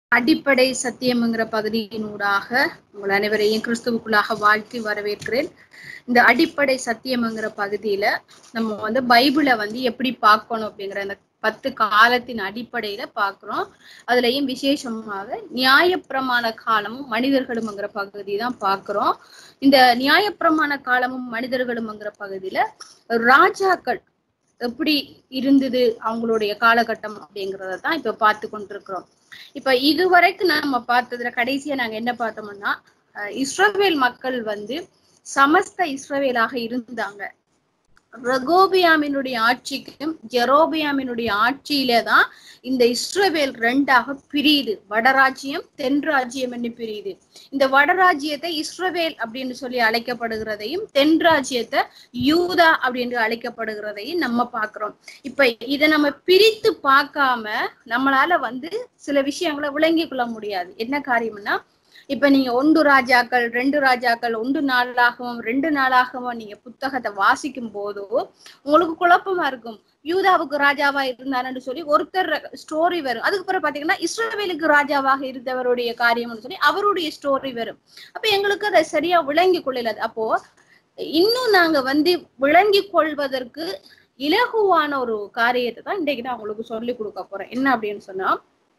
அடிப்படை சத்தியம்ங்கிற பகுதியினூடாக உங்கள் அனைவரையும் கிறிஸ்துவுக்குள்ளாக வாழ்த்தி வரவேற்கிறேன் இந்த அடிப்படை சத்தியம்ங்கிற பகுதியில நம்ம வந்து பைபிளை வந்து எப்படி பார்க்கணும் அப்படிங்கிற அந்த பத்து காலத்தின் அடிப்படையில பார்க்கிறோம் அதுலயும் விசேஷமாக நியாயப்பிரமாண காலமும் மனிதர்களும்ங்கிற பகுதி தான் பார்க்கிறோம் இந்த நியாயப்பிரமாண காலமும் மனிதர்களும்ங்கிற பகுதியில ராஜாக்கள் எப்படி இருந்தது அவங்களுடைய காலகட்டம் அப்படிங்கறத தான் இப்ப பார்த்து கொண்டிருக்கிறோம் இப்ப இதுவரைக்கும் நம்ம பார்த்ததுல கடைசியா நாங்க என்ன பார்த்தோம்னா அஹ் இஸ்ரவேல் மக்கள் வந்து சமஸ்த இஸ்ரவேலாக இருந்தாங்க ரகோபியாமினுடைய ஆட்சிக்கும் ஜெரோபியாமினுடைய ஆட்சியில தான் இந்த இஸ்ரவேல் ரெண்டாக பிரியுது வடராஜ்யம் தென் ராஜ்யம் என்று பிரியுது இந்த வடராஜ்யத்தை இஸ்ரவேல் அப்படின்னு சொல்லி அழைக்கப்படுகிறதையும் தென் ராஜ்யத்தை யூதா அப்படின்னு அழைக்கப்படுகிறதையும் நம்ம பார்க்கிறோம் இப்ப இதை நம்ம பிரித்து பார்க்காம நம்மளால வந்து சில விஷயங்களை விளங்கிக் கொள்ள முடியாது என்ன காரியம்னா இப்ப நீங்க ஒன்று ராஜாக்கள் ரெண்டு ராஜாக்கள் ஒன்று நாளாகவும் ரெண்டு நாளாகவும் நீங்க புத்தகத்தை வாசிக்கும் போதோ உங்களுக்கு குழப்பமா இருக்கும் யூதாவுக்கு ராஜாவா இருந்தாருன்னு சொல்லி ஒருத்தர் ஸ்டோரி வரும் அதுக்கு பிறகு பாத்தீங்கன்னா இஸ்ரவேலுக்கு ராஜாவாக இருந்தவருடைய காரியம்னு சொல்லி அவருடைய ஸ்டோரி வரும் அப்ப எங்களுக்கு அதை சரியா விளங்கி கொள்ளல அப்போ இன்னும் நாங்க வந்து விளங்கி கொள்வதற்கு இலகுவான ஒரு காரியத்தை தான் இன்றைக்கு நான் உங்களுக்கு சொல்லி கொடுக்க போறேன் என்ன அப்படின்னு சொன்னா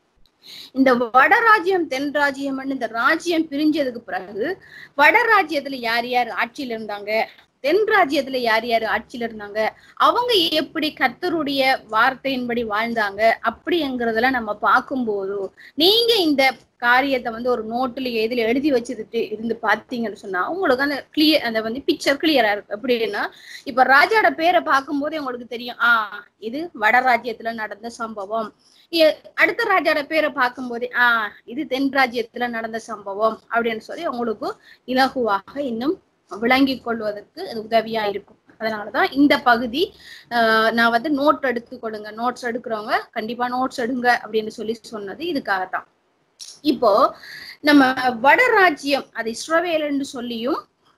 இந்த வடராஜ்யம் தென் ராஜ்யம் இந்த ராஜ்யம் பிரிஞ்சதுக்கு பிறகு வடராஜ்யத்துல யார் யார் ஆட்சியில இருந்தாங்க தென் ராஜ்யத்துல யார் யார் ஆட்சியில இருந்தாங்க அவங்க எப்படி கத்தருடைய வார்த்தையின்படி வாழ்ந்தாங்க அப்படிங்கிறதெல்லாம் நம்ம பார்க்கும்போது நீங்க இந்த காரியத்தை வந்து ஒரு நோட்டுல எதுல எழுதி வச்சுட்டு இருந்து பாத்தீங்கன்னு சொன்னா உங்களுக்கு அந்த கிளியர் அந்த வந்து பிக்சர் கிளியரா இருக்கு எப்படின்னா இப்ப ராஜாவோட பேரை பார்க்கும்போதே உங்களுக்கு தெரியும் ஆஹ் இது வடராஜ்யத்துல நடந்த சம்பவம் அடுத்த ராஜாவோட பேரை பார்க்கும்போதே ஆஹ் இது தென் ராஜ்யத்துல நடந்த சம்பவம் அப்படின்னு சொல்லி உங்களுக்கு இலகுவாக இன்னும் விளங்கி கொள்வதற்கு அது உதவியா இருக்கும் அதனாலதான் இந்த பகுதி நான் வந்து நோட் எடுத்து கொடுங்க நோட்ஸ் எடுக்கிறவங்க கண்டிப்பா நோட்ஸ் எடுங்க அப்படின்னு சொல்லி சொன்னது இதுக்காகத்தான் இப்போ நம்ம வடராஜ்யம் அது இஸ்ரவேல் என்று சொல்லியும்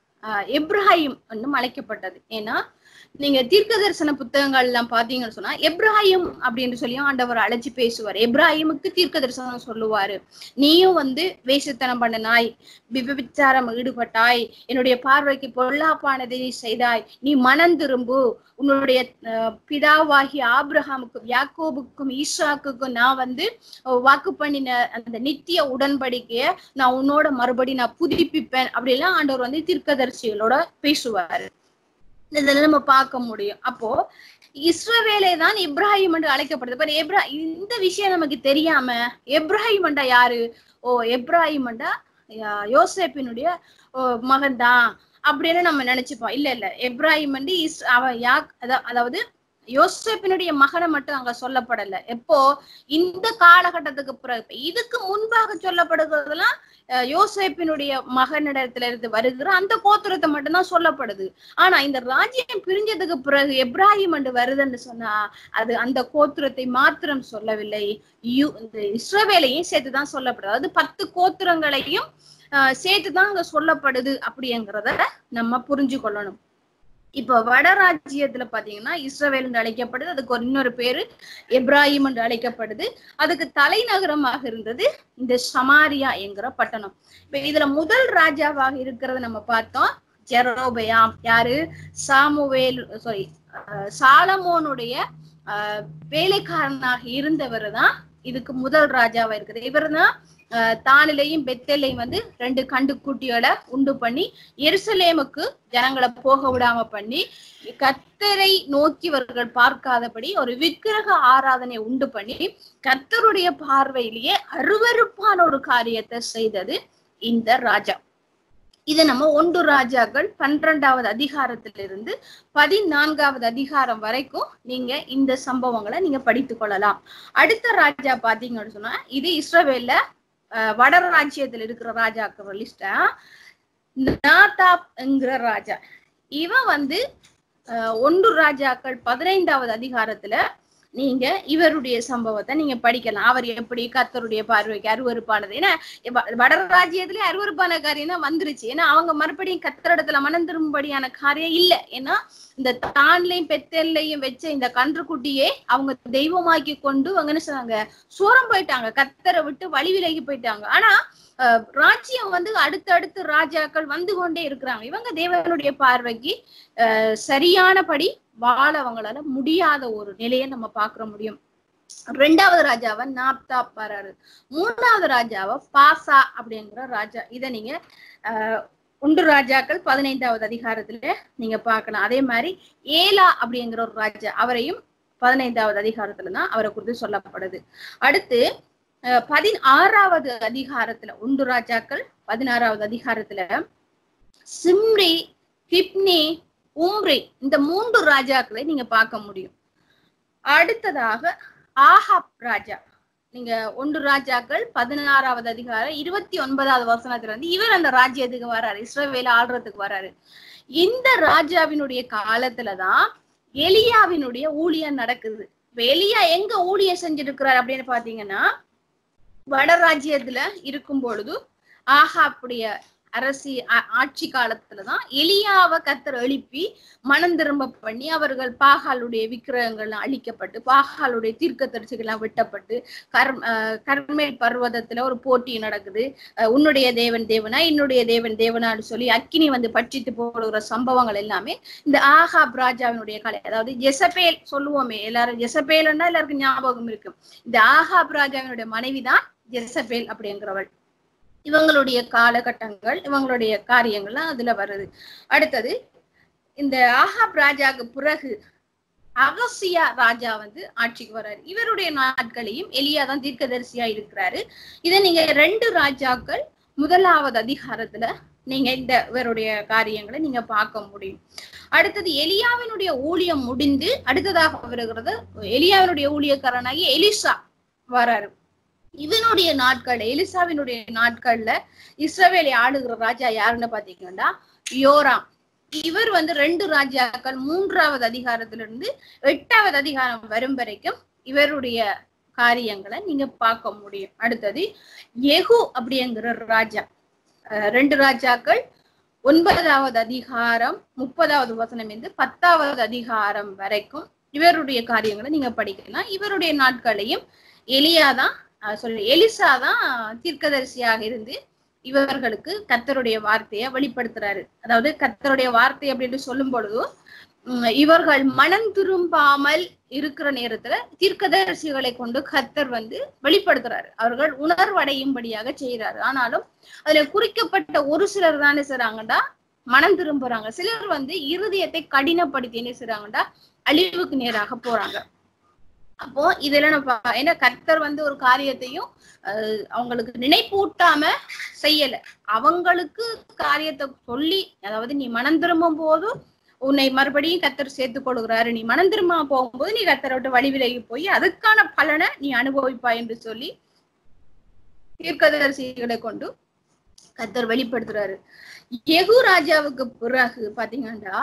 எப்ராஹிம் என்னும் அழைக்கப்பட்டது ஏன்னா நீங்க தீர்க்க தரிசன புத்தகங்கள் எல்லாம் பாத்தீங்கன்னு சொன்னா எப்ராஹிம் அப்படின்னு சொல்லி ஆண்டவர் அழைச்சு பேசுவார் எப்ராஹிமுக்கு தீர்க்க தரிசனம் சொல்லுவாரு நீயும் வந்து வேஷத்தனம் பண்ண நாய் விபச்சாரம் ஈடுபட்டாய் என்னுடைய பார்வைக்கு பொல்லாப்பானதை செய்தாய் நீ மனம் திரும்பு உன்னுடைய பிதாவாகி ஆப்ரஹாமுக்கும் யாக்கோபுக்கும் ஈஷாக்குக்கும் நான் வந்து வாக்கு பண்ணின அந்த நித்திய உடன்படிக்கைய நான் உன்னோட மறுபடி நான் புதுப்பிப்பேன் அப்படிலாம் ஆண்டவர் வந்து தீர்க்கதரிசிகளோட பேசுவாரு இதெல்லாம் நம்ம பார்க்க முடியும் அப்போ இஸ்ரவேலே தான் இப்ராஹிம் என்று அழைக்கப்படுது பட் எப்ரா இந்த விஷயம் நமக்கு தெரியாம எப்ராஹிம் அண்டா யாரு ஓ எப்ராஹிம் அண்டா யோசேப்பினுடைய மகன் தான் அப்படின்னு நம்ம நினைச்சுப்போம் இல்ல இல்ல எப்ராஹிம் வந்து இஸ் அவன் யா அதாவது யோசேப்பினுடைய மகனை மட்டும் அங்க சொல்லப்படல எப்போ இந்த காலகட்டத்துக்கு பிறகு இதுக்கு முன்பாக சொல்லப்படுகிறதெல்லாம் யோசேப்பினுடைய மகனிடத்துல இருந்து வருகிற அந்த கோத்திரத்தை மட்டும்தான் சொல்லப்படுது ஆனா இந்த ராஜ்யம் பிரிஞ்சதுக்கு பிறகு எப்ராஹிம் என்று வருதுன்னு சொன்னா அது அந்த கோத்திரத்தை மாத்திரம் சொல்லவில்லை யூ இந்த இஸ்ரவேலையும் சேர்த்துதான் சொல்லப்படுது அதாவது பத்து கோத்திரங்களையும் சேர்த்துதான் அங்க சொல்லப்படுது அப்படிங்கிறத நம்ம புரிஞ்சு கொள்ளணும் இப்ப வடராஜ்யத்துல பாத்தீங்கன்னா இஸ்ரவேல் என்று அழைக்கப்படுது அதுக்கு ஒரு இன்னொரு பேரு எப்ராஹிம் என்று அழைக்கப்படுது அதுக்கு தலைநகரமாக இருந்தது இந்த சமாரியா என்கிற பட்டணம் இப்ப இதுல முதல் ராஜாவாக இருக்கிறத நம்ம பார்த்தோம் ஜெரோபயாம் யாரு சாமுவேல் சாரி சாலமோனுடைய வேலைக்காரனாக இருந்தவர் தான் இதுக்கு முதல் ராஜாவா இருக்குது இவர் தான் தானிலையும் பெத்தலையும் வந்து ரெண்டு கண்டு குட்டியோட உண்டு பண்ணி எருசலேமுக்கு ஜனங்களை போக விடாம பண்ணி கத்தரை நோக்கியவர்கள் பார்க்காதபடி ஒரு விக்கிரக ஆராதனை உண்டு பண்ணி கத்தருடைய பார்வையிலேயே அருவறுப்பான ஒரு காரியத்தை செய்தது இந்த ராஜா இது நம்ம ஒன்று ராஜாக்கள் பன்னிரெண்டாவது அதிகாரத்திலிருந்து பதினான்காவது அதிகாரம் வரைக்கும் நீங்க இந்த சம்பவங்களை நீங்க படித்து கொள்ளலாம் அடுத்த ராஜா பாத்தீங்கன்னு சொன்னா இது இஸ்ரவேல்ல வட ராஜ்யத்துல இருக்கிற ராஜாக்கள் லிஸ்ட நாதாப் என்கிற ராஜா இவன் வந்து ஒன்று ராஜாக்கள் பதினைந்தாவது அதிகாரத்துல நீங்க இவருடைய சம்பவத்தை நீங்க படிக்கலாம் அவர் எப்படி கர்த்தருடைய பார்வைக்கு அருவருப்பானது ஏன்னா வ- வட ராஜ்யத்திலே அருவருப்பான காரியம் தான் வந்துருச்சு ஏன்னா அவங்க மறுபடியும் கத்தரிடத்துல மனம் திரும்படியான காரியம் இல்ல ஏன்னா இந்த தான்லையும் பெத்தல்லையும் வச்ச இந்த கன்றுக்குட்டியே அவங்க தெய்வமாக்கி கொண்டு அவங்க என்ன சொன்னாங்க சோரம் போயிட்டாங்க கத்தரை விட்டு வழி விலகி போயிட்டாங்க ஆனா அஹ், ராஜ்யம் வந்து அடுத்தடுத்து ராஜாக்கள் வந்து கொண்டே இருக்கிறாங்க இவங்க தேவனுடைய பார்வைக்கு அஹ், சரியானபடி வாழ அவங்களால முடியாத ஒரு நிலையை நம்ம பார்க்க முடியும் ரெண்டாவது ராஜாவை நாப்தாப் வராரு மூணாவது ராஜாவை பாசா அப்படிங்கிற ராஜா இத நீங்க ஆஹ் ஒன்று ராஜாக்கள் பதினைந்தாவது அதிகாரத்துல நீங்க பார்க்கலாம் அதே மாதிரி ஏலா அப்படிங்கிற ஒரு ராஜா அவரையும் பதினைந்தாவது அதிகாரத்துல தான் அவரை குறித்து சொல்லப்படுது அடுத்து அஹ், பதினாறாவது அதிகாரத்துல ஒன்று ராஜாக்கள் பதினாறாவது அதிகாரத்துல சிம்ரி கிப்னி உம்ரி இந்த மூன்று ராஜாக்களை நீங்க பார்க்க முடியும் அடுத்ததாக ஆஹாப் ராஜா நீங்க ஒன்று ராஜாக்கள் பதினாறாவது அதிகாரம் இருபத்தி ஒன்பதாவது வசனத்துல இருந்து இவர் அந்த ராஜ்யத்துக்கு வராரு இஸ்ரவேல ஆள்றதுக்கு வராரு இந்த ராஜாவினுடைய காலத்துலதான் எலியாவினுடைய ஊழியம் நடக்குது இப்ப எலியா எங்க ஊழியம் செஞ்சிருக்கிறார் அப்படின்னு பாத்தீங்கன்னா வட ராஜ்யத்துல இருக்கும் பொழுது ஆஹாப்புடைய அரசி ஆ- ஆட்சி காலத்துலதான் எலியாவை கத்தர் எழுப்பி மனம் திரும்ப பண்ணி அவர்கள் பாகாலுடைய விக்கிரகங்கள்லாம் அழிக்கப்பட்டு பாகாலுடைய தீர்க்க தரிசிகள்லாம் வெட்டப்பட்டு கர் அஹ் கர்மேல் பர்வதத்துல ஒரு போட்டி நடக்குது அஹ் உன்னுடைய தேவன் தேவனா என்னுடைய தேவன் தேவனான்னு சொல்லி அக்கினி வந்து பட்சித்து போடுகிற சம்பவங்கள் எல்லாமே இந்த ஆகாப் ராஜாவினுடைய கலை அதாவது ஜெசபேல் சொல்லுவோமே எல்லாரும் ஜெசபேல்னா எல்லாருக்கும் ஞாபகம் இருக்கும் இந்த ஆகாப் ராஜாவினுடைய மனைவிதான் ஜெசபேல் அப்படிங்கிறவள் இவங்களுடைய காலகட்டங்கள் இவங்களுடைய காரியங்கள்லாம் அதுல வருது அடுத்தது இந்த ஆகாப் ராஜாக்கு பிறகு அகசியா ராஜா வந்து ஆட்சிக்கு வர்றாரு இவருடைய நாட்களையும் எலியா தான் தீர்க்கதரிசியா இருக்கிறாரு இதை நீங்க ரெண்டு ராஜாக்கள் முதலாவது அதிகாரத்துல நீங்க இந்த இவருடைய காரியங்களை நீங்க பார்க்க முடியும் அடுத்தது எலியாவினுடைய ஊழியம் முடிந்து அடுத்ததாக வருகிறது எலியாவினுடைய ஊழியக்காரனாகி எலிசா வராரு இவனுடைய நாட்கள்ல எலிசாவினுடைய நாட்கள்ல இஸ்ரவேலை ஆளுகிற ராஜா யாருன்னு பாத்தீங்கன்னா யோராம் இவர் வந்து ரெண்டு ராஜாக்கள் மூன்றாவது அதிகாரத்திலிருந்து எட்டாவது அதிகாரம் வரும் வரைக்கும் இவருடைய காரியங்களை நீங்க பார்க்க முடியும் அடுத்தது எகு அப்படிங்கிற ராஜா அஹ் ரெண்டு ராஜாக்கள் ஒன்பதாவது அதிகாரம் முப்பதாவது வசனம் இருந்து பத்தாவது அதிகாரம் வரைக்கும் இவருடைய காரியங்களை நீங்க படிக்கலாம் இவருடைய நாட்களையும் எலியாதான் அஹ் சொல்லி எலிசா தான் தீர்க்கதரிசியாக இருந்து இவர்களுக்கு கர்த்தருடைய வார்த்தையை வெளிப்படுத்துறாரு அதாவது கர்த்தருடைய வார்த்தை அப்படின்னு சொல்லும் பொழுது உம், இவர்கள் மனம் திரும்பாமல் இருக்கிற நேரத்துல தீர்க்கதரிசிகளை கொண்டு கர்த்தர் வந்து வெளிப்படுத்துறாரு அவர்கள் உணர்வடையும்படியாக செய்யறாரு ஆனாலும் அதுல குறிக்கப்பட்ட ஒரு சிலர் தான் என்ன செய்றாங்கடா மனம் திரும்புறாங்க சிலர் வந்து இருதயத்தை கடினப்படுத்தி என்ன செய்றாங்கடா அழிவுக்கு நேராக போறாங்க அப்போ இதுல நம்ம ஏன்னா கர்த்தர் வந்து ஒரு காரியத்தையும் அஹ், அவங்களுக்கு நினைப்பூட்டாம செய்யல அவங்களுக்கு காரியத்தை சொல்லி அதாவது நீ மனம் திரும்பும் போது உன்னை மறுபடியும் கத்தர் சேர்த்துக் கொள்கிறாரு நீ மனம் திரும்ப போகும்போது நீ கத்தரை விட்டு வழி விலகி போய் அதுக்கான பலனை நீ அனுபவிப்பாய் என்று சொல்லி தீர்க்கதரிசிகளை கொண்டு கத்தர் வெளிப்படுத்துறாரு எகு ராஜாவுக்கு பிறகு பாத்தீங்கன்னா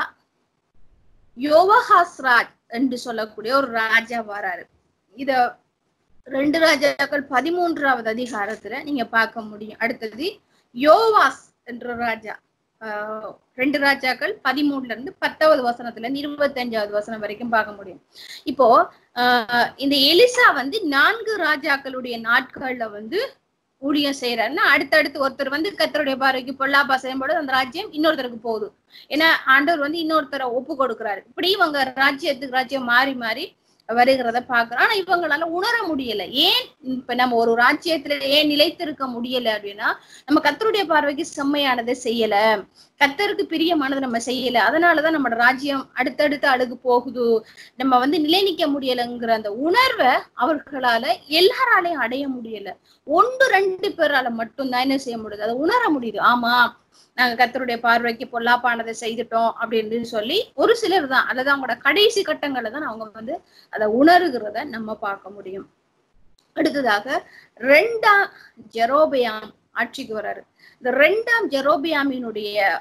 யோவஹாஸ்ராஜ் என்று சொல்லக்கூடிய ஒரு ராஜா வராரு இத ரெண்டு ராஜாக்கள் பதிமூன்றாவது அதிகாரத்துல நீங்க பார்க்க முடியும் அடுத்தது யோவாஸ் என்ற ராஜா ஆஹ் ரெண்டு ராஜாக்கள் பதிமூணுல இருந்து பத்தாவது வசனத்துல இருந்து இருபத்தஞ்சாவது வசனம் வரைக்கும் பார்க்க முடியும் இப்போ ஆஹ் இந்த எலிசா வந்து நான்கு ராஜாக்களுடைய நாட்கள்ல வந்து ஊழியம் செய்யறாருன்னா அடுத்தடுத்து ஒருத்தர் வந்து கத்தருடைய பார்வைக்கு பொல்லாப்பா செய்யும்போது அந்த ராஜ்யம் இன்னொருத்தருக்கு போகுது ஏன்னா ஆண்டவர் வந்து இன்னொருத்தரை ஒப்பு கொடுக்குறாரு இப்படி இவங்க ராஜ்யத்துக்கு ராஜ்யம் மாறி மாறி வருகிறத பாக்குறோம் ஆனா இவங்களால உணர முடியல ஏன் இப்ப நம்ம ஒரு ராஜ்யத்துல ஏன் நிலைத்திருக்க முடியல அப்படின்னா நம்ம கத்தருடைய பார்வைக்கு செம்மையானதை செய்யல கத்தருக்கு பிரியமானதை நம்ம செய்யல அதனாலதான் நம்மளோட ராஜ்யம் அடுத்தடுத்து அழுகு போகுது நம்ம வந்து நிலை நிக்க முடியலைங்கிற அந்த உணர்வை அவர்களால எல்லாராலையும் அடைய முடியல ஒன்று ரெண்டு பேரால மட்டும்தான் என்ன செய்ய முடியுது அதை உணர முடியுது ஆமா நாங்க கத்தருடைய பார்வைக்கு பொல்லாப்பானதை செய்துட்டோம் அப்படின்னு சொல்லி ஒரு சிலர் தான் அல்லது அவங்களோட கடைசி கட்டங்களை தான் அவங்க வந்து அதை உணர்கிறத நம்ம பார்க்க முடியும் அடுத்ததாக ரெண்டாம் ஜெரோபியாம் ஆட்சிக்கு வர்றாரு இந்த ரெண்டாம் ஜெரோபியாமினுடைய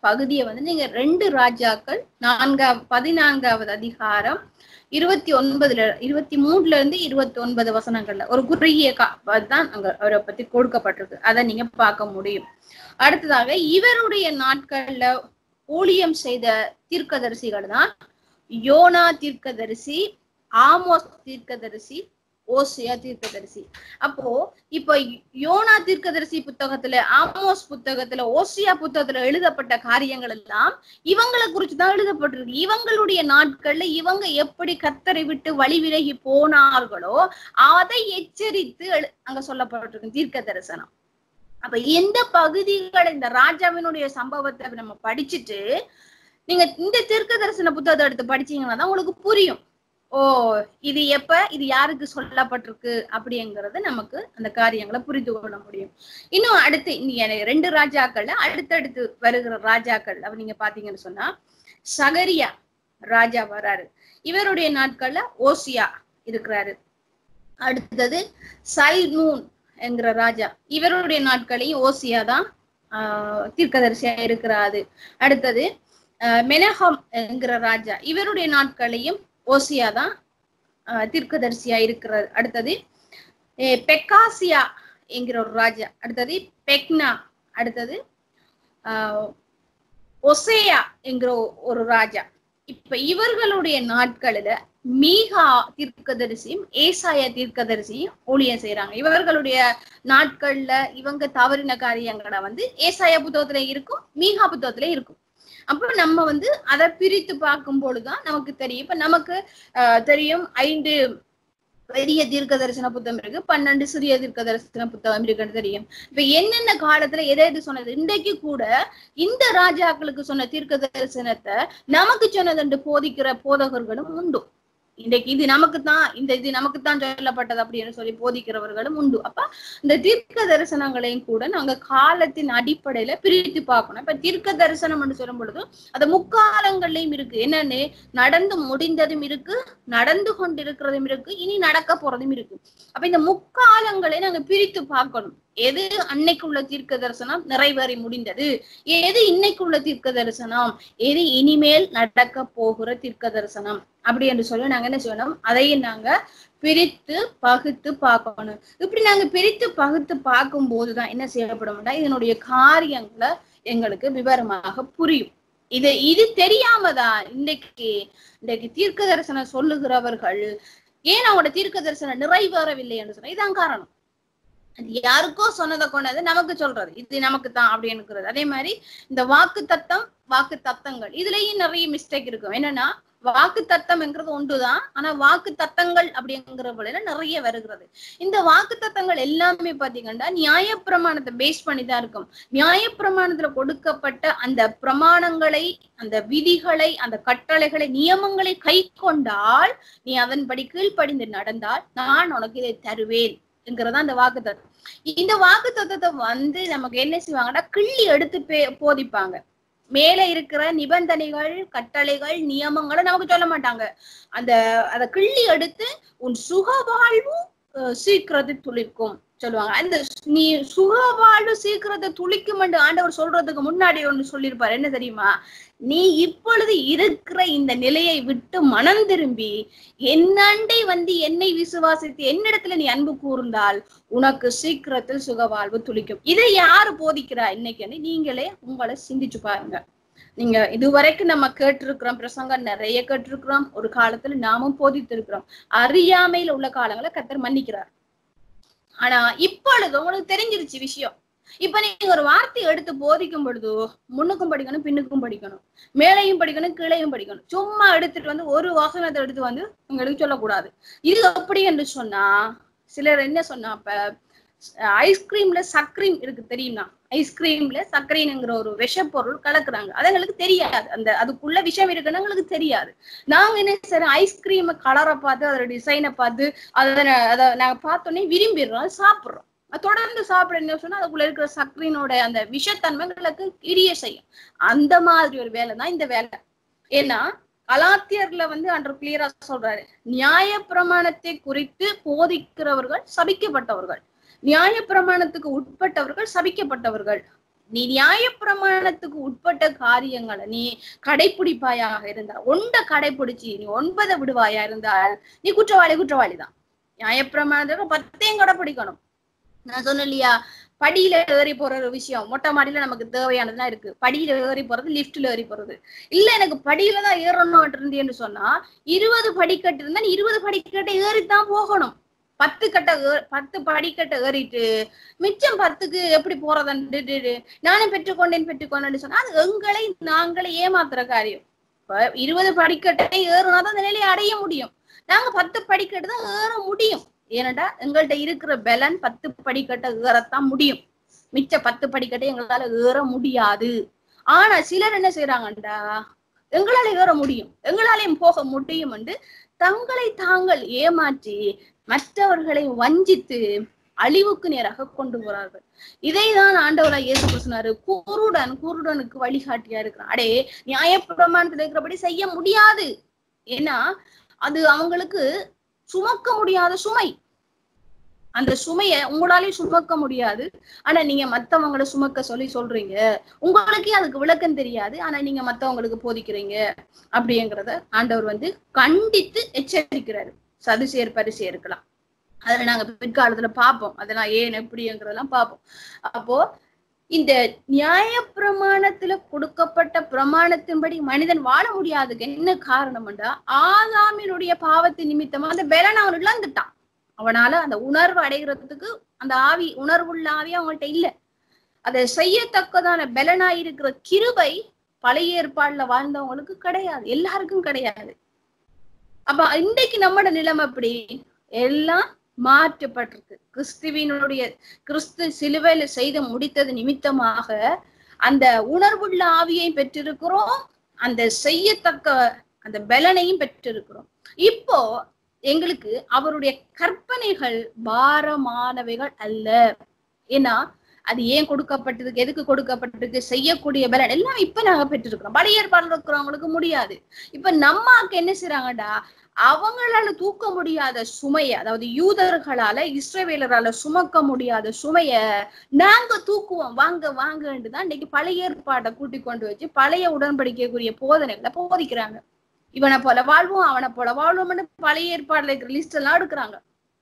பகுதியை வந்து நீங்க ரெண்டு ராஜாக்கள் நான்காவது பதினான்காவது அதிகாரம் இருபத்தி ஒன்பதுல இருபத்தி மூணுல இருந்து இருபத்தி ஒன்பது வசனங்கள்ல ஒரு குறுகிய கா- தான் அங்க அவரை பத்தி கொடுக்கப்பட்டிருக்கு அதை நீங்க பார்க்க முடியும் அடுத்ததாக இவருடைய நாட்கள்ல ஊழியம் செய்த தீர்க்கதரிசிகள் தான் யோனா தீர்க்கதரிசி ஆமோஸ் தீர்க்கதரிசி ஓசியா தீர்க்கதரிசி அப்போ இப்ப யோனா தீர்க்கதரிசி புத்தகத்துல ஆமோஸ் புத்தகத்துல ஓசியா புத்தகத்துல எழுதப்பட்ட காரியங்கள் எல்லாம் இவங்களை குறிச்சு தான் எழுதப்பட்டிருக்கு இவங்களுடைய நாட்கள்ல இவங்க எப்படி கத்தரை விட்டு வழி விலகி போனார்களோ அதை எச்சரித்து எழு- அங்க சொல்லப்பட்டிருக்கு தீர்க்க தரிசனம் அப்ப எந்த பகுதிகள் இந்த ராஜாவினுடைய சம்பவத்தை நம்ம படிச்சுட்டு நீங்க இந்த தீர்க்க தரிசன புத்தகத்தை எடுத்து படிச்சீங்கன்னா தான் உங்களுக்கு புரியும் ஓ இது எப்ப இது யாருக்கு சொல்லப்பட்டிருக்கு அப்படிங்கறது நமக்கு அந்த காரியங்களை புரிந்து கொள்ள முடியும் இன்னும் அடுத்து இனி எனக்கு ரெண்டு ராஜாக்கள்ல அடுத்தடுத்து வருகிற ராஜாக்கள் அப்ப நீங்க பாத்தீங்கன்னு சொன்னா சகரியா ராஜா வராரு இவருடைய நாட்கள்ல ஓசியா இருக்கிறாரு அடுத்தது சைமூன் என்கிற ராஜா இவருடைய நாட்களையும் ஓசியா தான் ஆஹ் தீர்க்கதரிசியா இருக்கிறாரு அடுத்தது ஆஹ் மெனஹம் என்கிற ராஜா இவருடைய நாட்களையும் ஓசியா தான் ஆஹ் தீர்க்கதரிசியா இருக்கிறார் அடுத்தது அஹ் பெக்காசியா என்கிற ஒரு ராஜா அடுத்தது பெக்னா அடுத்தது ஆஹ் ஒசேயா என்கிற ஒரு ராஜா இப்ப இவர்களுடைய நாட்களில மீகா தீர்க்கதரிசியும் ஏசாயா தீர்க்கதரிசியும் ஊழியம் செய்யறாங்க இவர்களுடைய நாட்கள்ல இவங்க தவறின காரியங்களை வந்து ஏசாயா புத்தகத்துல இருக்கும் மீகா புத்தகத்துல இருக்கும் அப்ப நம்ம வந்து அதை பிரித்து பார்க்கும் பொழுதுதான் நமக்கு தெரியும் இப்ப நமக்கு ஆஹ் தெரியும் ஐந்து பெரிய தீர்க்க தரிசன புத்தகம் இருக்கு பன்னெண்டு சிறிய தீர்க்க தரிசன புத்தகம் இருக்குன்னு தெரியும் இப்ப என்னென்ன காலத்துல எதை எது சொன்னது இன்றைக்கு கூட இந்த ராஜாக்களுக்கு சொன்ன தீர்க்க தரிசனத்தை நமக்கு சொன்னதுண்டு போதிக்கிற போதகர்களும் உண்டு இன்றைக்கு இது நமக்கு தான் இந்த இது நமக்கு தான் சொல்லப்பட்டது அப்படின்னு சொல்லி போதிக்கிறவர்களும் உண்டு அப்ப இந்த தீர்க்க தரிசனங்களையும் கூட நாங்க காலத்தின் அடிப்படையில பிரித்து பார்க்கணும் இப்ப தீர்க்க தரிசனம் சொல்லும் பொழுது அது முக்காலங்கள்லயும் இருக்கு என்னன்னு நடந்து முடிந்ததும் இருக்கு நடந்து கொண்டிருக்கிறதும் இருக்கு இனி நடக்க போறதும் இருக்கு அப்ப இந்த முக்காலங்களை நாங்க பிரித்து பார்க்கணும் எது அன்னைக்குள்ள தீர்க்க தரிசனம் நிறைவேறி முடிந்தது எது இன்னைக்குள்ள தீர்க்க தரிசனம் எது இனிமேல் நடக்க போகிற தீர்க்க தரிசனம் அப்படி என்று சொல்லி நாங்க என்ன செய்யணும் அதையும் நாங்க பிரித்து பகுத்து பார்க்கணும் இப்படி நாங்க பிரித்து பகுத்து பார்க்கும் போதுதான் என்ன செய்யப்படும்னா இதனுடைய காரியங்களை எங்களுக்கு விவரமாக புரியும் இது இது தெரியாமதான் இன்னைக்கு இன்னைக்கு தீர்க்க தரிசனம் சொல்லுகிறவர்கள் ஏன் அவங்களோட தீர்க்க தரிசனம் நிறைவேறவில்லை என்று சொன்னா இதான் காரணம் அது யாருக்கோ சொன்னதை கொண்டது நமக்கு சொல்றது இது நமக்கு தான் அப்படின்னுக்கிறது அதே மாதிரி இந்த வாக்கு தத்தம் வாக்கு தத்தங்கள் இதுலயும் நிறைய மிஸ்டேக் இருக்கும் என்னன்னா வாக்கு தத்தம்ங்கிறது ஒன்றுதான் ஆனா வாக்கு தத்தங்கள் அப்படிங்கிற நிறைய வருகிறது இந்த வாக்கு தத்தங்கள் எல்லாமே பாத்தீங்கன்னா நியாயப்பிரமாணத்தை பேஸ் பண்ணி தான் இருக்கும் நியாயப்பிரமாணத்துல கொடுக்கப்பட்ட அந்த பிரமாணங்களை அந்த விதிகளை அந்த கட்டளைகளை நியமங்களை கை கொண்டால் நீ அதன்படி கீழ்ப்படிந்து நடந்தால் நான் உனக்கு இதை தருவேன் என்கிறதா அந்த வாக்கு தத்துவம் இந்த வாக்கு தத்துவத்தை வந்து நமக்கு என்ன செய்வாங்கன்னா கிள்ளி எடுத்து பே- போதிப்பாங்க மேல இருக்கிற நிபந்தனைகள் கட்டளைகள் நியமங்களை நமக்கு சொல்ல மாட்டாங்க அந்த அத கிள்ளி எடுத்து உன் சுகவாழ்வு அஹ், சீக்கிரத்தை துளிர்க்கும் சொல்லுவாங்க அந்த நீ சுகவாழ்வு சீக்கிரத்தை துளிக்கும் என்று ஆண்டவர் சொல்றதுக்கு முன்னாடி ஒண்ணு சொல்லியிருப்பாரு என்ன தெரியுமா நீ இப்பொழுது இருக்கிற இந்த நிலையை விட்டு மனம் திரும்பி என்னண்டை வந்து என்னை விசுவாசித்து என்னிடத்துல நீ அன்பு கூர்ந்தால் உனக்கு சீக்கிரத்தில் சுகவாழ்வு துளிக்கும் இதை யாரு போதிக்கிறா இன்னைக்கு நீங்களே உங்களை சிந்திச்சு பாருங்க நீங்க இதுவரைக்கும் நம்ம கேட்டிருக்கிறோம் பிரசங்கம் நிறைய கேட்டிருக்கிறோம் ஒரு காலத்துல நாமும் போதித்திருக்கிறோம் அறியாமையில உள்ள காலங்களை கத்தர் மன்னிக்கிறார் ஆனா இப்பொழுது உங்களுக்கு தெரிஞ்சிருச்சு விஷயம் இப்ப நீங்க ஒரு வார்த்தையை எடுத்து போதிக்கும் பொழுது முன்னுக்கும் படிக்கணும் பின்னுக்கும் படிக்கணும் மேலையும் படிக்கணும் கீழையும் படிக்கணும் சும்மா எடுத்துட்டு வந்து ஒரு வாசனத்தை எடுத்து வந்து உங்களுக்கு சொல்லக்கூடாது இது எப்படி என்று சொன்னா சிலர் என்ன சொன்னா இப்ப ஐஸ்கிரீம்ல சர்க்கரீம் இருக்கு தெரியுமா ஐஸ்கிரீம்ல சர்க்கரைங்கிற ஒரு விஷப்பொருள் கலக்குறாங்க அது எங்களுக்கு தெரியாது அந்த அதுக்குள்ள விஷம் இருக்குன்னு எங்களுக்கு தெரியாது நாங்க என்ன செய்யறோம் ஐஸ்கிரீம் கலரை பார்த்து அதோட டிசைனை பார்த்து அதை அதை நாங்க பார்த்தோன்னே விரும்பிடுறோம் சாப்பிடுறோம் அது தொடர்ந்து சாப்பிட என்ன சொன்னா அதுக்குள்ள இருக்கிற சர்க்கரையினோட அந்த விஷத்தன்மைகளுக்கு இரிய செய்யும் அந்த மாதிரி ஒரு வேலை தான் இந்த வேலை ஏன்னா கலாத்தியர்ல வந்து அன்று கிளியரா சொல்றாரு நியாய பிரமாணத்தை குறித்து போதிக்கிறவர்கள் சபிக்கப்பட்டவர்கள் நியாய பிரமாணத்துக்கு உட்பட்டவர்கள் சபிக்கப்பட்டவர்கள் நீ நியாயப்பிரமாணத்துக்கு உட்பட்ட காரியங்களை நீ கடைப்பிடிப்பாயாக இருந்தால் ஒண்ட கடைப்பிடிச்சு நீ ஒன்பதை விடுவாயா இருந்தால் நீ குற்றவாளி குற்றவாளி தான் நியாயப்பிரமாணத்துக்கு பத்தையும் கடைப்பிடிக்கணும் நான் சொன்னேன் இல்லையா படியில ஏறி போற ஒரு விஷயம் மொட்டை மாடியில நமக்கு தேவையானதுலாம் இருக்கு படியில ஏறி போறது லிஃப்ட்ல ஏறி போறது இல்ல எனக்கு படியில தான் ஏறணும் இருந்தேன்னு சொன்னா இருபது படிக்கட்டு இருந்தா நீ இருபது படிக்கட்டை ஏறித்தான் போகணும் பத்து கட்டை ஏ- பத்து படிக்கட்டை ஏறிட்டு மிச்சம் பத்துக்கு எப்படி போறதுன்னு நானும் பெற்றுக்கொண்டேன் பெற்றுக்கொண்டேன்னு சொன்னா அது எங்களை நாங்களே ஏமாத்துற காரியம் இப்ப இருபது படிக்கட்டை ஏறுனா தான் அந்த நிலையை அடைய முடியும் நாங்க பத்து படிக்கட்டு தான் ஏற முடியும் ஏனடா எங்கள்கிட்ட இருக்கிற பலன் பத்து படிக்கட்டை ஏறத்தான் முடியும் மிச்ச பத்து படிக்கட்டை எங்களால ஏற முடியாது ஆனா சிலர் என்ன செய்யறாங்கடா எங்களால ஏற முடியும் எங்களாலையும் போக முடியும் என்று தங்களை தாங்கள் ஏமாற்றி மற்றவர்களை வஞ்சித்து அழிவுக்கு நேராக கொண்டு போறார்கள் இதைதான் ஆண்டவரா இயேசு கிறிஸ்து சொன்னாரு குருடன் குருடனுக்கு வழிகாட்டியா இருக்கிறான் அடே நியாயப்பிரமாணத்துல இருக்கிறபடி செய்ய முடியாது ஏன்னா அது அவங்களுக்கு சுமக்க முடியாத சுமை அந்த சுமைய உங்களாலே சுமக்க முடியாது ஆனா நீங்க மத்தவங்களை சுமக்க சொல்லி சொல்றீங்க உங்களுக்கே அதுக்கு விளக்கம் தெரியாது ஆனா நீங்க மத்தவங்களுக்கு போதிக்கிறீங்க அப்படிங்கிறத ஆண்டவர் வந்து கண்டித்து எச்சரிக்கிறாரு சதுசேர் பரிசு இருக்கலாம் அதுல நாங்க பிற்காலத்துல பார்ப்போம் அதெல்லாம் ஏன் எப்படிங்கிறதெல்லாம் பார்ப்போம் அப்போ இந்த நியாயப்பிரமாணத்துல கொடுக்கப்பட்ட பிரமாணத்தின்படி மனிதன் வாழ முடியாதுக்கு என்ன காரணம்டா ஆதாமினுடைய பாவத்தின் நிமித்தமா அந்த பலன் அவன் இழந்துட்டான் அவனால அந்த உணர்வு அடைகிறதுக்கு அந்த ஆவி உணர்வுள்ள ஆவி அவங்கள்ட்ட இல்ல அதை செய்யத்தக்கதான பலனா இருக்கிற கிருபை பழைய ஏற்பாடுல வாழ்ந்தவங்களுக்கு கிடையாது எல்லாருக்கும் கிடையாது அப்ப இன்றைக்கு நம்மட நிலைமை எப்படி எல்லாம் மாற்றப்பட்டிருக்கு கிறிஸ்துவினுடைய கிறிஸ்து சிலுவையில செய்து முடித்தது நிமித்தமாக அந்த உணர்வுள்ள ஆவியை பெற்றிருக்கிறோம் அந்த செய்யத்தக்க அந்த பலனையும் பெற்றிருக்கிறோம் இப்போ எங்களுக்கு அவருடைய கற்பனைகள் பாரமானவைகள் அல்ல ஏன்னா அது ஏன் கொடுக்கப்பட்டதுக்கு எதுக்கு கொடுக்கப்பட்டதுக்கு செய்யக்கூடிய பலன் எல்லாம் இப்ப நாங்க பெற்றிருக்கிறோம் பழைய ஏற்பாடுல இருக்கிறவங்களுக்கு முடியாது இப்ப நம்மாக்கு என்ன செய்றாங்கடா அவங்களால தூக்க முடியாத சுமைய அதாவது யூதர்களால இஸ்ரவேலரால சுமக்க முடியாத சுமைய நாங்க தூக்குவோம் வாங்க வாங்கன்னு தான் இன்னைக்கு பழைய ஏற்பாட்டை கூட்டி கொண்டு வச்சு பழைய உடன்படிக்கைக்குரிய போதனைகளை போதிக்கிறாங்க இவனை போல வாழ்வோம் அவனை போல வாழ்வோம்னு பழைய ஏற்பாடுல இருக்கிற லிஸ்ட் எல்லாம் எடுக்கிறாங்க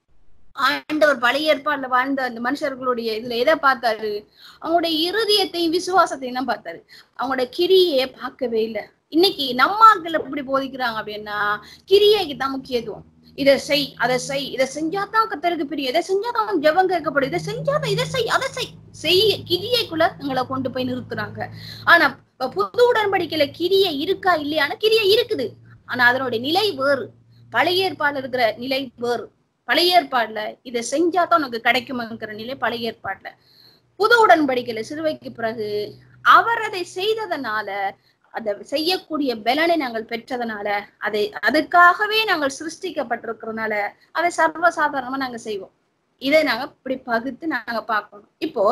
ஆண்டவர் பழைய ஏற்பாடுல வாழ்ந்த அந்த மனுஷர்களுடைய இதுல எதை பார்த்தாரு அவங்களுடைய இருதயத்தையும் விசுவாசத்தையும் தான் பார்த்தாரு அவங்களோட கிரியை பார்க்கவே இல்லை இன்னைக்கு நம்ம ஆட்கள் எப்படி போதிக்கிறாங்க அப்படின்னா கிரியைக்கு தான் முக்கியத்துவம் இதை செய் அதை செய் இதை செஞ்சாதான் கத்தருக்கு பிரியும் இதை செஞ்சாதான் ஜெபம் கேட்கப்படும் இதை செஞ்சாதான் இதை செய் அதை செய் செய் கிரியைக்குள்ள எங்களை கொண்டு போய் நிறுத்துறாங்க ஆனா இப்ப புது உடன்படிக்கையில கிரியை இருக்கா இல்லையானா கிரியை இருக்குது ஆனா அதனுடைய நிலை வேறு பழைய ஏற்பாடுல இருக்கிற நிலை வேறு பழைய ஏற்பாடுல இதை செஞ்சாதான் உனக்கு கிடைக்குமாங்கிற நிலை பழைய ஏற்பாடுல புது உடன்படிக்கையில சிறுவைக்கு பிறகு அவர் அதை செய்ததனால அதை செய்யக்கூடிய பலனை நாங்கள் பெற்றதனால அதை அதுக்காகவே நாங்கள் சிருஷ்டிக்கப்பட்டிருக்கிறதுனால அதை சர்வசாதாரணமா நாங்க செய்வோம் இதை நாங்க இப்படி பகுத்து நாங்க பார்க்கணும் இப்போ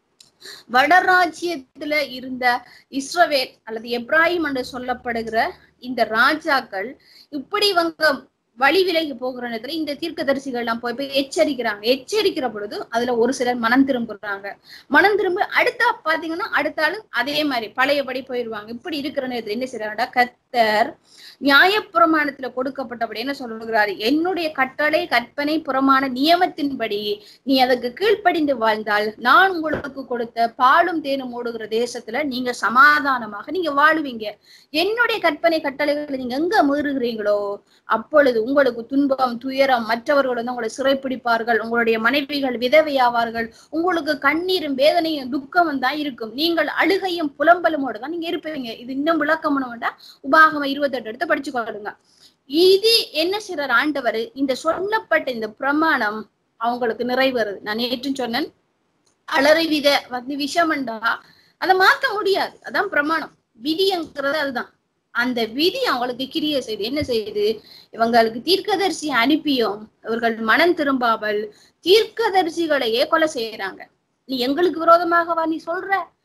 வடராஜ்யத்துல இருந்த இஸ்ரவேல் அல்லது எப்ராஹிம் என்று சொல்லப்படுகிற இந்த ராஜாக்கள் இப்படி இவங்க வழி விலகி போகிற நேரத்துல இந்த தீர்க்கதரிசிகள் எல்லாம் போய் போய் எச்சரிக்கிறாங்க எச்சரிக்கிற பொழுது அதுல ஒரு சிலர் மனம் திரும்புறாங்க மனம் திரும்ப அடுத்த பாத்தீங்கன்னா அடுத்த ஆளு அதே மாதிரி பழையபடி போயிருவாங்க இப்படி இருக்கிற நேரத்துல என்ன செய்யறாங்கடா கத்தர் நியாயப்பிரமாணத்துல கொடுக்கப்பட்டபடி என்ன சொல்லுகிறாரு என்னுடைய கட்டளை கற்பனை புறமான நியமத்தின்படி நீ அதுக்கு கீழ்ப்படிந்து வாழ்ந்தால் நான் உங்களுக்கு கொடுத்த பாலும் தேனும் ஓடுகிற தேசத்துல நீங்க சமாதானமாக நீங்க வாழுவீங்க என்னுடைய கற்பனை கட்டளைகளை நீங்க எங்க மீறுகிறீங்களோ அப்பொழுது உங்களுக்கு துன்பம் துயரம் மற்றவர்கள் வந்து உங்களை சிறைப்பிடிப்பார்கள் உங்களுடைய மனைவிகள் விதவையாவார்கள் உங்களுக்கு கண்ணீரும் வேதனையும் துக்கமும் தான் இருக்கும் நீங்கள் அழுகையும் புலம்பலுமோடு தான் நீங்க இருப்பீங்க இது இன்னும் விளக்கம் வேண்டாம் உபாகம இருபத்தெட்டு எடுத்து படிச்சு கொள்ளுங்க இது என்ன செய்யற ஆண்டவர் இந்த சொல்லப்பட்ட இந்த பிரமாணம் அவங்களுக்கு நிறைவேறுது நான் நேற்று சொன்னேன் அலறி வித வந்து விஷமண்டா அதை மாத்த முடியாது அதான் பிரமாணம் விதிங்கிறது அதுதான் அந்த விதி அவங்களுக்கு கிரிய செய்து என்ன செய்யுது இவங்களுக்கு தீர்க்கதரிசி அனுப்பியும் இவர்கள் மனம் திரும்பாமல் தீர்க்கதரிசிகளையே கொலை செய்யறாங்க நீ எங்களுக்கு விரோதமாகவா நீ சொல்ற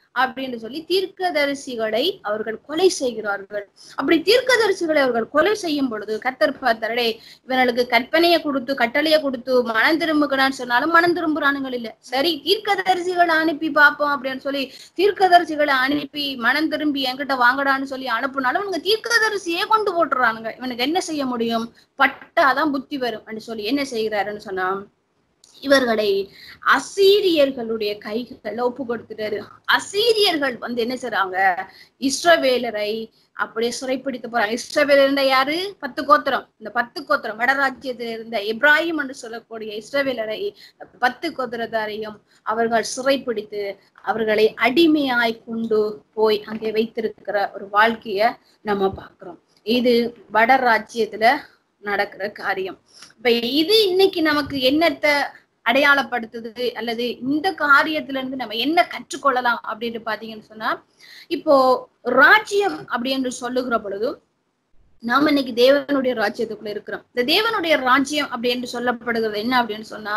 அப்படின்னு சொல்லி தீர்க்கதரிசிகளை அவர்கள் கொலை செய்கிறார்கள் அப்படி தீர்க்கதரிசிகளை அவர்கள் கொலை செய்யும் பொழுது கத்தர் பார்த்தாரே இவர்களுக்கு கற்பனையை கொடுத்து கட்டளையை கொடுத்து மனம் திரும்புகிறான்னு சொன்னாலும் மனம் திரும்புறானுங்கள் இல்ல சரி தீர்க்கதரிசிகளை அனுப்பி பார்ப்போம் அப்படின்னு சொல்லி தீர்க்கதரிசிகளை அனுப்பி மனம் திரும்பி என்கிட்ட வாங்கடான்னு சொல்லி அனுப்புனாலும் இவனுங்க தீர்க்கதரிசியே கொண்டு போட்டுறானுங்க இவனுக்கு என்ன செய்ய முடியும் பட்டாதான் புத்தி வரும் அப்படின்னு சொல்லி என்ன செய்கிறாருன்னு சொன்னா இவர்களை அசீரியர்களுடைய கைகள் ஒப்பு கொடுத்துட்டாரு அசீரியர்கள் வந்து என்ன செய்றாங்க இஸ்ரவேலரை அப்படியே சிறைப்பிடித்து போறாங்க இஸ்ரவேல் இருந்த யாரு பத்து கோத்திரம் இந்த பத்து கோத்திரம் வடராஜ்யத்தில் இருந்த இப்ராஹிம் என்று சொல்லக்கூடிய இஸ்ரவேலரை பத்து கோத்திரத்தாரையும் அவர்கள் சிறைப்பிடித்து அவர்களை அடிமையாய் கொண்டு போய் அங்கே வைத்திருக்கிற ஒரு வாழ்க்கைய நம்ம பார்க்கிறோம் இது வட ராஜ்யத்துல நடக்கிற காரியம் இப்ப இது இன்னைக்கு நமக்கு என்னத்தை அடையாளப்படுத்துது அல்லது இந்த காரியத்துல இருந்து நம்ம என்ன கற்றுக்கொள்ளலாம் அப்படின்னு பாத்தீங்கன்னு சொன்னா இப்போ ராஜ்யம் அப்படின்னு சொல்லுகிற பொழுதும் நாம இன்னைக்கு தேவனுடைய ராஜ்யத்துக்குள்ள இருக்கிறோம் இந்த தேவனுடைய ராஜ்யம் அப்படின்னு சொல்லப்படுகிறது என்ன அப்படின்னு சொன்னா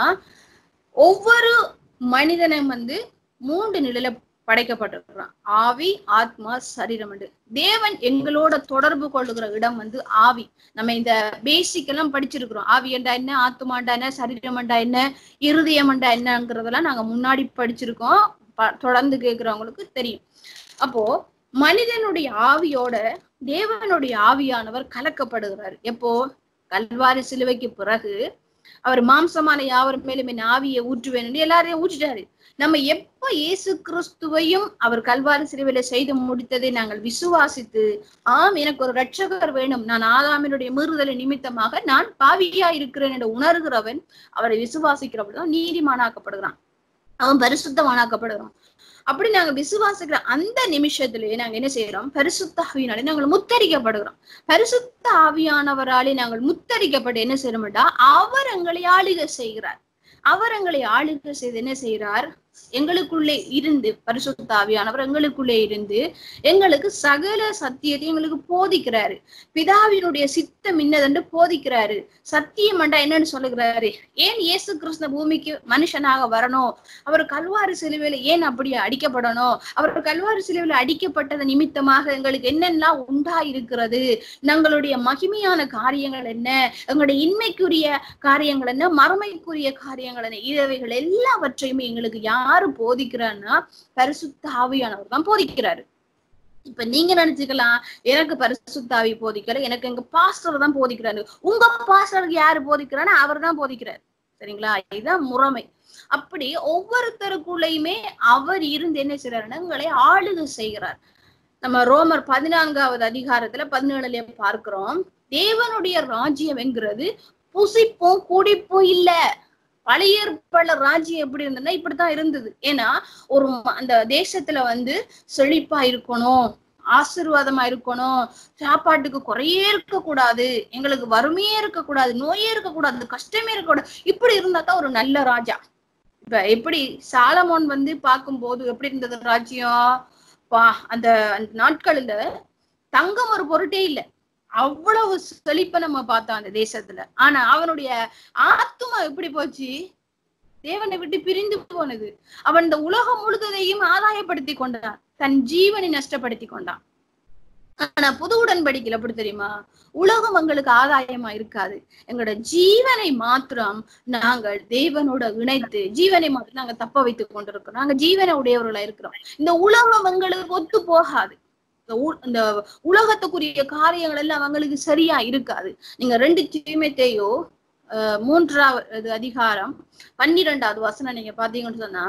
ஒவ்வொரு மனிதனும் வந்து மூன்று நிலையில படைக்கப்பட்டிருக்கிறான் ஆவி ஆத்மா சரீரம் என்று தேவன் எங்களோட தொடர்பு கொள்ளுகிற இடம் வந்து ஆவி நம்ம இந்த பேசிக் எல்லாம் படிச்சிருக்கிறோம் ஆவி என்றா என்ன ஆத்மாண்டா என்ன சரீரம் என்றா என்ன இருதயம்ண்டா என்னங்கிறதெல்லாம் நாங்க முன்னாடி படிச்சிருக்கோம் ப- தொடர்ந்து கேட்கிறவங்களுக்கு தெரியும் அப்போ மனிதனுடைய ஆவியோட தேவனுடைய ஆவியானவர் கலக்கப்படுகிறார் எப்போ கல்வாரி சிலுவைக்கு பிறகு அவர் மாம்சமான யாவர் மேலும் என் ஆவியை ஊற்றுவேன் என்று எல்லாரையும் ஊற்றிட்டாரு நம்ம எப்ப இயேசு கிறிஸ்துவையும் அவர் கல்வாரி சிலுவையில செய்து முடித்ததை நாங்கள் விசுவாசித்து ஆம் எனக்கு ஒரு ரட்சகர் வேணும் நான் ஆதாமினுடைய மீறுதலை நிமித்தமாக நான் பாவியா இருக்கிறேன் என்று உணர்கிறவன் அவரை விசுவாசிக்கிறவன் நீதிமானாக்கப்படுகிறான் அவன் பரிசுத்தமானாக்கப்படுகிறான் அப்படி நாங்க விசுவாசிக்கிற அந்த நிமிஷத்திலேயே நாங்க என்ன செய்யறோம் பரிசுத்த ஆவியினாலே நாங்கள் முத்தரிக்கப்படுகிறோம் பரிசுத்த ஆவியானவராலே நாங்கள் முத்தரிக்கப்பட்டு என்ன செய்யறோம்டா அவர் எங்களை ஆளுகை செய்கிறார் அவர் எங்களை ஆளுகை செய்து என்ன செய்கிறார் எங்களுக்குள்ளே இருந்து பரிசுத்த ஆவியானவர் எங்களுக்குள்ளே இருந்து எங்களுக்கு சகல சத்தியத்தை எங்களுக்கு போதிக்கிறாரு பிதாவினுடைய சித்தம் இன்னதென்று போதிக்கிறாரு சத்தியம் என்றா என்னன்னு சொல்லுகிறாரு ஏன் இயேசு கிறிஸ்து பூமிக்கு மனுஷனாக வரணும் அவர் கல்வாரி சிலுவையில ஏன் அப்படி அடிக்கப்படணும் அவர் கல்வாரி சிலுவையில அடிக்கப்பட்டது நிமித்தமாக எங்களுக்கு என்னெல்லாம் உண்டாயிருக்கிறது எங்களுடைய மகிமையான காரியங்கள் என்ன எங்களுடைய இன்மைக்குரிய காரியங்கள் என்ன மறுமைக்குரிய காரியங்கள் என்ன இவைகள் எல்லாவற்றையுமே எங்களுக்கு யாரு போதிக்கிறான்னா பரிசுத்த ஆவியானவர் தான் போதிக்கிறாரு இப்ப நீங்க நினைச்சுக்கலாம் எனக்கு பரிசுத்தாவி போதிக்கல எனக்கு எங்க பாஸ்டர் தான் போதிக்கிறாரு உங்க பாஸ்டருக்கு யாரு போதிக்கிறான்னு அவர் தான் போதிக்கிறார் சரிங்களா இதுதான் முறைமை அப்படி ஒவ்வொருத்தருக்குள்ளயுமே அவர் இருந்து என்ன செய்யறாருன்னா உங்களை ஆளுகை செய்கிறார் நம்ம ரோமர் பதினான்காவது அதிகாரத்துல பதினேழுல பார்க்கிறோம் தேவனுடைய ராஜ்யம் என்கிறது புசிப்பும் குடிப்பும் இல்ல பழைய ஏற்பாடுல ராஜ்யம் எப்படி இருந்ததுன்னா இப்படித்தான் இருந்தது ஏன்னா ஒரு ம- அந்த தேசத்துல வந்து செழிப்பா இருக்கணும் ஆசீர்வாதமா இருக்கணும் சாப்பாட்டுக்கு குறையே இருக்க கூடாது எங்களுக்கு வறுமையே இருக்க கூடாது நோயே இருக்க கூடாது கஷ்டமே இருக்க கூடாது இப்படி இருந்தா தான் ஒரு நல்ல ராஜா இப்ப எப்படி சாலமோன் வந்து பார்க்கும்போது எப்படி இருந்தது ராஜ்யம் பா அந்த அந்த நாட்கள்ல தங்கம் ஒரு பொருட்டே இல்ல அவ்வளவு செழிப்பை நம்ம பார்த்தோம் அந்த தேசத்துல ஆனா அவனுடைய ஆத்துமா எப்படி போச்சு தேவனை விட்டு பிரிந்து போனது அவன் இந்த உலகம் முழுவதையும் ஆதாயப்படுத்தி கொண்டான் தன் ஜீவனை நஷ்டப்படுத்தி கொண்டான் ஆனா புது உடன்படிக்கையில் எப்படி தெரியுமா உலகம் எங்களுக்கு ஆதாயமா இருக்காது எங்களோட ஜீவனை மாத்திரம் நாங்கள் தேவனோட இணைத்து ஜீவனை மாத்திரம் நாங்க தப்ப வைத்துக் கொண்டிருக்கிறோம் நாங்க ஜீவனை உடையவர்களா இருக்கிறோம் இந்த உலகம் எங்களுக்கு ஒத்து போகாது இந்த உ- இந்த உலகத்துக்குரிய காரியங்கள் எல்லாம் அவங்களுக்கு சரியா இருக்காது நீங்க ரெண்டு தீமைத்தையோ அஹ், மூன்றாவது அதிகாரம் பன்னிரெண்டாவது வசனம் நீங்க பாத்தீங்கன்னு சொன்னா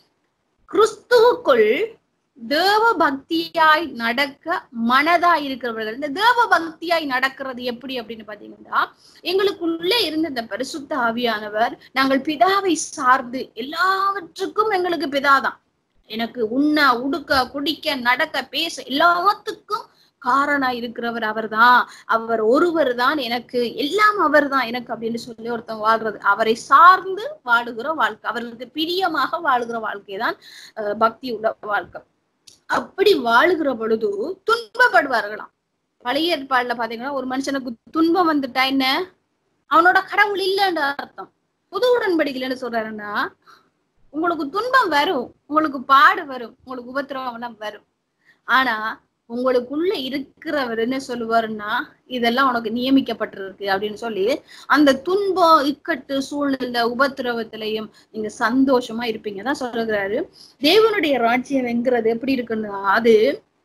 கிறிஸ்துவுக்குள் தேவ பக்தியாய் நடக்க மனதாய் இருக்கிறவர்கள் இந்த தேவ பக்தியாய் நடக்கிறது எப்படி அப்படின்னு பாத்தீங்கன்னா எங்களுக்குள்ளே இருந்த இந்த பரிசுத்த ஆவியானவர் நாங்கள் பிதாவை சார்ந்து எல்லாவற்றுக்கும் எங்களுக்கு பிதாதான் எனக்கு உண்ண உடுக்க குடிக்க நடக்க பேச எல்லாத்துக்கும் காரணா இருக்கிறவர் அவர்தான் அவர் ஒருவர் தான் எனக்கு எல்லாம் அவர்தான் எனக்கு அப்படின்னு சொல்லி ஒருத்தன் வாழ்றது அவரை சார்ந்து வாழுகிற வாழ்க்கை அவருக்கு பிரியமாக வாழுகிற வாழ்க்கை தான் அஹ், பக்தி உள்ள வாழ்க்கை அப்படி வாழுகிற பொழுது துன்பப்படுவார்களாம் பழைய ஏற்பாடுல பாத்தீங்கன்னா ஒரு மனுஷனுக்கு துன்பம் வந்துட்டா என்ன அவனோட கடவுள் இல்லைன்ற அர்த்தம் புது உடன்படிக்கையில் என்ன சொல்றாருன்னா உங்களுக்கு துன்பம் வரும் உங்களுக்கு பாடு வரும் உங்களுக்கு உபத்திரவம் எல்லாம் வரும் ஆனா உங்களுக்குள்ள இருக்கிறவர் என்ன சொல்லுவாருன்னா இதெல்லாம் உனக்கு நியமிக்கப்பட்டிருக்கு அப்படின்னு சொல்லி அந்த துன்பம் இக்கட்டு சூழ்நிலை உபத்திரவத்திலையும் நீங்க சந்தோஷமா இருப்பீங்க தான் சொல்லுகிறாரு தேவனுடைய ராஜ்யம் என்கிறது எப்படி இருக்குன்னா அது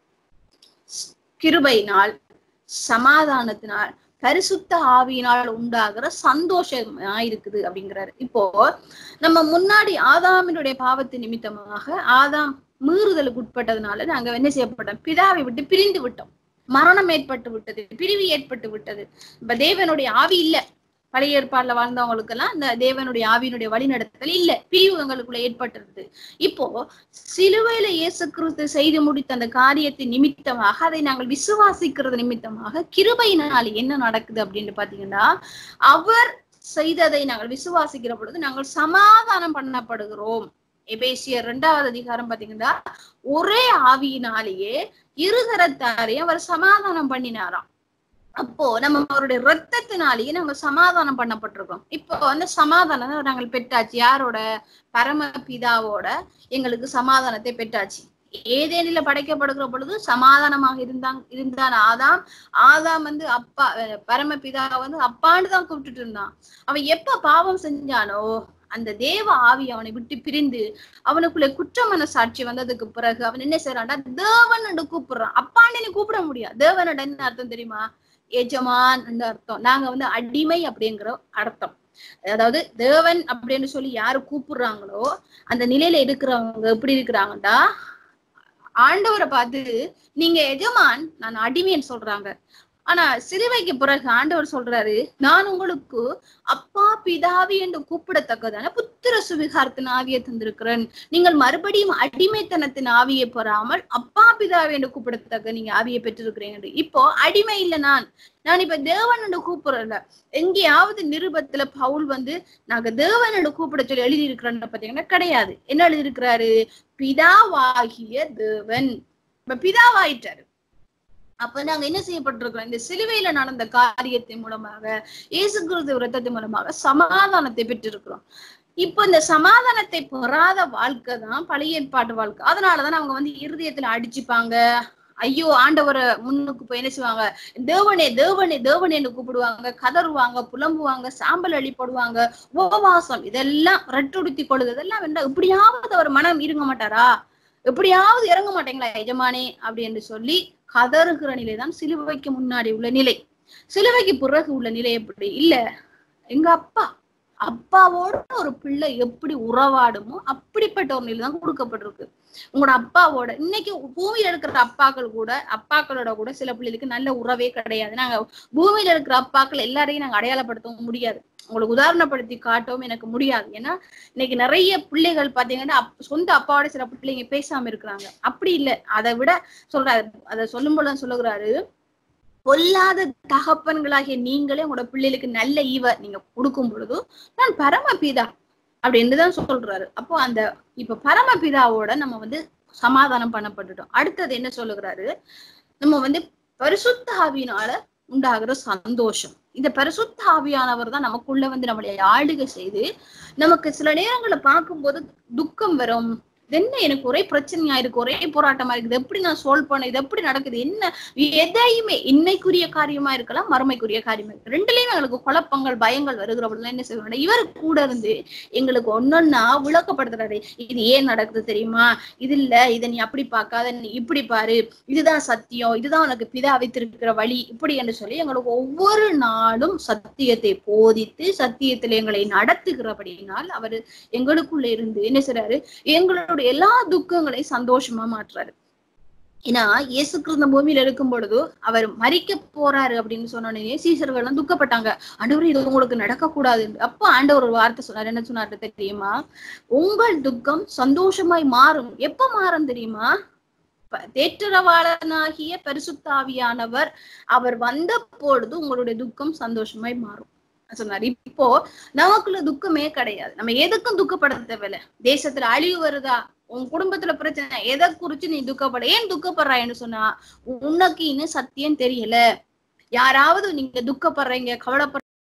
கிருபையினால் சமாதானத்தினால் பரிசுத்த ஆவியினால் உண்டாகிற சந்தோஷமா இருக்குது அப்படிங்கிறாரு இப்போ நம்ம முன்னாடி ஆதாமினுடைய பாவத்து நிமித்தமாக ஆதாம் மீறுதலுக்கு உட்பட்டதுனால நாங்க என்ன செய்யப்பட்டோம் பிதாவை விட்டு பிரிந்து விட்டோம் மரணம் ஏற்பட்டு விட்டது பிரிவு ஏற்பட்டு விட்டது இப்ப தேவனுடைய ஆவி இல்ல பழைய ஏற்பாடுல வாழ்ந்தவங்களுக்கு எல்லாம் இந்த தேவனுடைய ஆவியினுடைய வழிநடத்தல் இல்ல பிரிவு எங்களுக்குள்ள ஏற்பட்டிருந்தது இப்போ சிலுவையில இயேசு கிறிஸ்து செய்து முடித்த அந்த காரியத்தின் நிமித்தமாக அதை நாங்கள் விசுவாசிக்கிறது நிமித்தமாக கிருபையினால் என்ன நடக்குது அப்படின்னு பாத்தீங்கன்னா அவர் செய்ததை நாங்கள் விசுவாசிக்கிற பொழுது நாங்கள் சமாதானம் பண்ணப்படுகிறோம் எபேசியர் இரண்டாவது அதிகாரம் பாத்தீங்கன்னா ஒரே ஆவியினாலேயே இருதரத்தாரையும் அவர் சமாதானம் பண்ணினாராம் அப்போ நம்ம அவருடைய ரத்தத்தினாலேயே நாங்க சமாதானம் பண்ணப்பட்டிருக்கோம் இப்போ அந்த சமாதானம் நாங்கள் பெற்றாச்சு யாரோட பரம பிதாவோட எங்களுக்கு சமாதானத்தை பெற்றாச்சு ஏதேனில படைக்கப்படுகிற பொழுது சமாதானமாக இருந்தாங்க இருந்தான் ஆதாம் ஆதாம் வந்து அப்பா பரமபிதா வந்து அப்பான்னு தான் கூப்பிட்டுட்டு இருந்தான் அவன் எப்ப பாவம் செஞ்சானோ அந்த தேவ ஆவி அவனை விட்டு பிரிந்து அவனுக்குள்ள குற்ற மனசாட்சி வந்ததுக்கு பிறகு அவன் என்ன செய்யறான்டா தேவன் கூப்பிடுறான் அப்பான்னு நீ கூப்பிட முடியாது தேவனோட என்ன அர்த்தம் தெரியுமா எஜமான் அர்த்தம் நாங்க வந்து அடிமை அப்படிங்கிற அர்த்தம் அதாவது தேவன் அப்படின்னு சொல்லி யாரு கூப்பிடுறாங்களோ அந்த நிலையில இருக்கிறவங்க எப்படி இருக்கிறாங்கடா ஆண்டவரை பார்த்து நீங்க எஜமான் நான் அடிமைன்னு சொல்றாங்க ஆனா சிறுவைக்கு பிறகு ஆண்டவர் சொல்றாரு நான் உங்களுக்கு அப்பா பிதாவி என்று கூப்பிடத்தக்கதான புத்திர சுவிகாரத்தின் ஆவியை தந்திருக்கிறேன் நீங்கள் மறுபடியும் அடிமைத்தனத்தின் ஆவியை பெறாமல் அப்பா பிதாவி என்று கூப்பிடத்தக்க நீங்க ஆவியை பெற்றிருக்கிறீங்க இப்போ அடிமை இல்லை நான் நான் இப்ப தேவன் என்று கூப்பிடல எங்கேயாவது நிருபத்துல பவுல் வந்து நாங்க தேவன் என்று கூப்பிட சொல்லி எழுதி இருக்கிறேன்னு பாத்தீங்கன்னா கிடையாது என்ன எழுதி இருக்கிறாரு பிதாவாகிய தேவன் இப்ப பிதாவாயிட்டாரு அப்ப நாங்க என்ன செய்யப்பட்டிருக்கிறோம் இந்த சிலுவையில நடந்த காரியத்தின் மூலமாக இயேசு கிறிஸ்து விரத்தத்தின் மூலமாக சமாதானத்தை பெற்றிருக்கிறோம் இப்போ இந்த சமாதானத்தை பெறாத வாழ்க்கை தான் பழைய ஏற்பாட்டு வாழ்க்கை அதனாலதான் அவங்க வந்து இருதயத்துல அடிச்சுப்பாங்க ஐயோ ஆண்டவரை முன்னுக்கு போய் என்ன செய்வாங்க தேவனே தேவனே தேவனேன்னு கூப்பிடுவாங்க கதறுவாங்க புலம்புவாங்க சாம்பல் அழி போடுவாங்க உபவாசம் இதெல்லாம் ரெட்டுடுத்தி கொள்ளுது இதெல்லாம் வேண்டாம் எப்படியாவது அவர் மனம் இருங்க மாட்டாரா எப்படியாவது இறங்க மாட்டேங்களா எஜமானே அப்படின்னு சொல்லி கதறுகிற நிலைதான் சிலுவைக்கு முன்னாடி உள்ள நிலை சிலுவைக்கு பிறகு உள்ள நிலை எப்படி இல்ல எங்க அப்பா அப்பாவோட ஒரு பிள்ளை எப்படி உறவாடுமோ அப்படிப்பட்ட ஒரு நிலை தான் கொடுக்கப்பட்டிருக்கு உங்களோட அப்பாவோட இன்னைக்கு பூமியில இருக்கிற அப்பாக்கள் கூட அப்பாக்களோட கூட சில பிள்ளைகளுக்கு நல்ல உறவே கிடையாது நாங்க பூமியில இருக்கிற அப்பாக்கள் எல்லாரையும் நாங்க அடையாளப்படுத்தவும் முடியாது உங்களுக்கு உதாரணப்படுத்தி காட்டவும் எனக்கு முடியாது ஏன்னா இன்னைக்கு நிறைய பிள்ளைகள் பாத்தீங்கன்னா சொந்த அப்பாவோட சில பிள்ளைங்க பேசாம இருக்கிறாங்க அப்படி இல்லை அதை விட சொல்றாரு அதை சொல்லும் போது சொல்லுகிறாரு பொல்லாத தகப்பன்களாகிய நீங்களே உங்களோட பிள்ளைகளுக்கு நல்ல ஈவ நீங்க கொடுக்கும் பொழுது நான் பரமபிதா அப்படின்னு தான் சொல்றாரு அப்போ அந்த இப்ப பரமபிதாவோட நம்ம வந்து சமாதானம் பண்ணப்பட்டுட்டோம் அடுத்தது என்ன சொல்லுகிறாரு நம்ம வந்து பரிசுத்த ஆவியினால உண்டாகிற சந்தோஷம் இந்த பரிசுத்த ஆவியானவர் தான் நமக்குள்ள வந்து நம்மளை ஆளுகை செய்து நமக்கு சில நேரங்களை பார்க்கும்போது துக்கம் வரும் என்ன எனக்கு ஒரே பிரச்சனையா இருக்கு ஒரே போராட்டமா இருக்குது எப்படி நான் சால்வ் பண்ண இது எப்படி நடக்குது என்ன எதையுமே இன்னைக்குரிய காரியமா இருக்கலாம் மறுமைக்குரிய காரியமா இருக்கு ரெண்டுலயுமே எங்களுக்கு குழப்பங்கள் பயங்கள் வருகிற அப்படிலாம் என்ன செய்வாங்க இவர் கூட இருந்து எங்களுக்கு ஒன்னொன்னா விளக்கப்படுத்துறாரு இது ஏன் நடக்குது தெரியுமா இது இல்ல இதை நீ அப்படி பார்க்காத நீ இப்படி பாரு இதுதான் சத்தியம் இதுதான் உனக்கு பிதா வைத்திருக்கிற வழி இப்படி என்று சொல்லி எங்களுக்கு ஒவ்வொரு நாளும் சத்தியத்தை போதித்து சத்தியத்தில் எங்களை நடத்துகிறபடினால் அவர் எங்களுக்குள்ள இருந்து என்ன செய்றாரு எங்களுடைய எல்லா துக்கங்களையும் சந்தோஷமா மாற்றுறாரு ஏன்னா இயேசு கிறிஸ்து பூமியில இருக்கும் பொழுது அவர் மறிக்க போறாரு அப்படின்னு சொன்னோடனே சீசர்கள் எல்லாம் துக்கப்பட்டாங்க ஆண்டவர் இது உங்களுக்கு நடக்கக்கூடாது அப்போ ஆண்டவர் ஒரு வார்த்தை சொன்னார் என்ன சொன்னாரு தெரியுமா உங்கள் துக்கம் சந்தோஷமாய் மாறும் எப்ப மாறும் தெரியுமா தேற்றரவாளனாகிய பரிசுத்தாவியானவர் அவர் வந்த பொழுது உங்களுடைய துக்கம் சந்தோஷமாய் மாறும் சொன்னார் இப்போ நமக்குள்ள துக்கமே கிடையாது நம்ம எதுக்கும் துக்கப்பட தேவையில்ல தேசத்துல அழிவு வருதா உன் குடும்பத்துல பிரச்சனை எதை குறிச்சு நீ துக்கப்பட ஏன் துக்கப்படுறான்னு சொன்னா உனக்கு இன்னும் சத்தியம் தெரியல யாராவது நீங்க துக்கப்படுறீங்க கவலைப்படுற